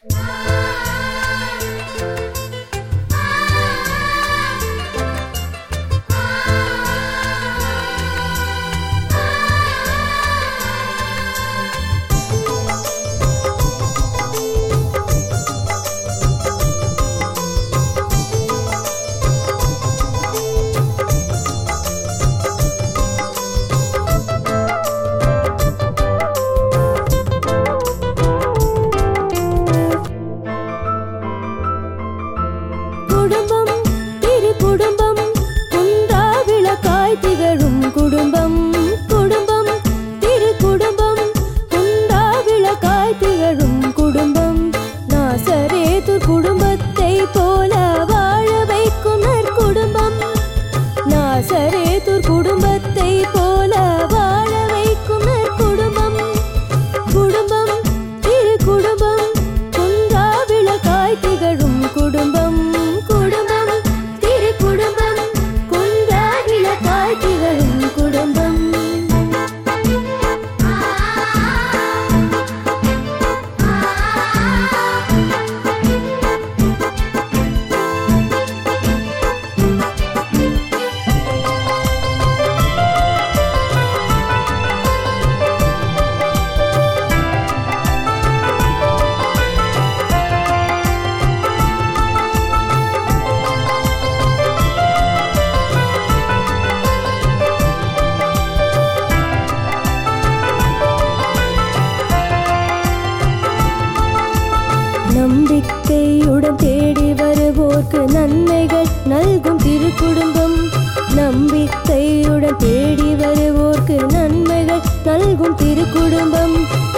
குடும்பம் திரு குடும்பம் குன்றா விளக்காய் திகழும் குடும்பம் குடும்பம் திரு குடும்பம் குன்றா விளக்காய் திகழும் குடும்பம் நாசரேதுர் குடும்பத்தை போல வாழ வைக்கும் நற்குடும்பம் நாசரேதுர் குடும்பத்தை போல வாழ வைக்கும் நற்குடும்பம் குடும்பம் திரு குடும்பம் குன்றா விளக்காய் திகழும் குடும்பம் குடும்பம் திரு குடும்பம் குன்றா விளக்காய் திகழும் குடும்பம் நம்பிக்கையுடன் தேடி வருவோர்க்கு நன்மைகள் நல்கும் திருக்குடும்பம் நம்பிக்கையுடன் தேடி வருவோர்க்கு நன்மைகள் நல்கும் திருக்குடும்பம்